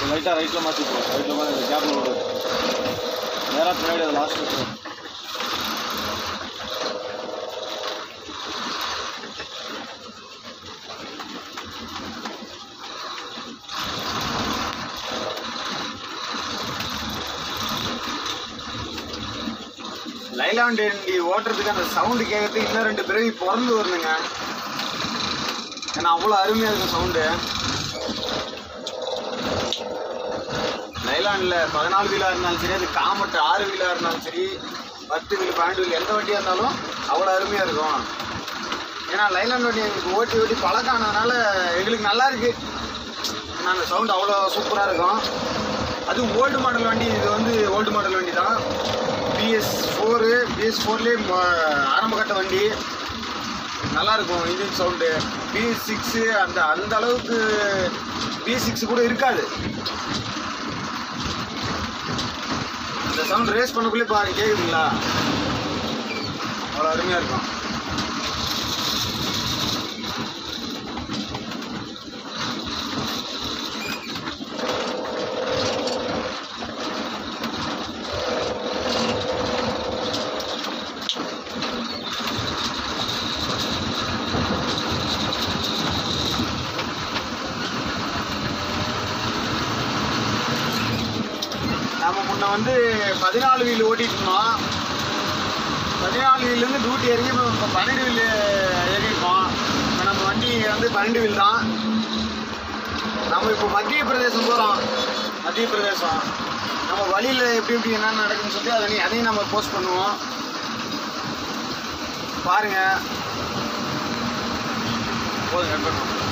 லைட்டாக ரைட்டில் மாற்றிப்போம் ரைட்டில் மாதிரி இந்த கேப்பில் விடு நேராக பின்னாடி அது லாஸ்ட் இருக்கும் லைலாண்ட் வண்டி ஓட்டுறதுக்கு அந்த சவுண்டு கேட்கறதுக்கு இன்னும் ரெண்டு பிறவி பிறந்து வரணுங்க ஏன்னா அவ்வளோ அருமையாக இருக்கும் சவுண்டு லைலாண்டில் பதினாலு வீலாக இருந்தாலும் சரி அது காமட்டு ஆறு வீலாக இருந்தாலும் சரி பத்து வீல் பன்னெண்டு வீல் எந்த வண்டியாக இருந்தாலும் அவ்வளோ அருமையாக இருக்கும் ஏன்னா லைலாண்ட் வண்டி எங்களுக்கு ஓட்டி ஓட்டி பழக்கம் ஆனதுனால எங்களுக்கு நல்லா இருக்கு ஏன்னா அந்த சவுண்ட் அவ்வளோ சூப்பராக இருக்கும் அதுவும் ஓல்டு மாடல் வண்டி இது வந்து ஓல்டு மாடல் வண்டி தான் பிஎஸ் ஃபோரு பிஎஸ் ஃபோர்லேயே ஆரம்ப கட்ட வண்டி நல்லா இருக்கும் இன்ஜின் சவுண்டு பிஎஸ் சிக்ஸு அந்த அந்த அளவுக்கு பிஎஸ் சிக்ஸ் கூட இருக்காது அந்த சவுண்ட் ரேஸ் பண்ணக்குள்ளே பாருங்க கேட்குதுங்களா அவ்வளோ அருமையாக இருக்கும் நம்ம முன்ன வந்து பதினாலு வீல் ஓட்டிட்டு இருந்தோம் பதினாலு வீல்லேருந்து டியூட்டி இறங்கி இப்போ இப்போ பன்னெண்டு வீல் ஏறியிருக்கோம் இப்போ நம்ம வண்டி வந்து பன்னெண்டு வீல் தான் நம்ம இப்போ மத்திய பிரதேசம் போகிறோம் மத்திய பிரதேசம் நம்ம வழியில் எப்படி எப்படி என்ன நடக்குதுன்னு சொல்லி அதை நீ- அதையும் நம்ம போஸ்ட் பண்ணுவோம் பாருங்க போதும் கட் பண்ணுவோம்